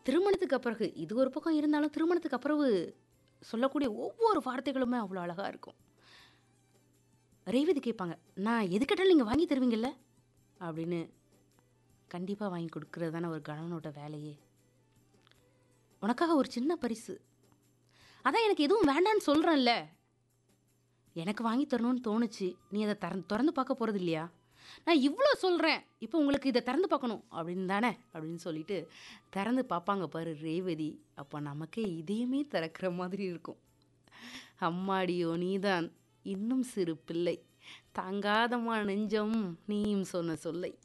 திருமணத்துக்கு பிறகு இது ஒரு பக்கம் இருந்தாலும் திருமணத்துக்கு பிறகு சொல்லக்கூடிய ஒவ்வொரு வார்த்தைகளுமே அவ்வளோ அழகாக இருக்கும் ரேவதி கேட்பாங்க நான் எது கேட்டாலும் நீங்கள் வாங்கி தருவீங்கல்ல அப்படின்னு கண்டிப்பாக வாங்கி கொடுக்கறது தானே ஒரு கணவனோட வேலையே உனக்காக ஒரு சின்ன பரிசு அதான் எனக்கு எதுவும் வேண்டான்னு சொல்கிறேன்ல எனக்கு வாங்கி தரணும்னு தோணுச்சு நீ அதை திறந்து திறந்து பார்க்க போகிறது இல்லையா நான் இவ்வளோ சொல்கிறேன் இப்போ உங்களுக்கு இதை திறந்து பார்க்கணும் அப்படின்னு தானே அப்படின்னு சொல்லிட்டு திறந்து பார்ப்பாங்க பாரு ரேவதி அப்போ நமக்கே இதையுமே திறக்கிற மாதிரி இருக்கும் அம்மாடியோ நீதான் இன்னும் சிறு பிள்ளை தாங்காதம்மா நெஞ்சம் நீயும் சொன்ன சொல்லை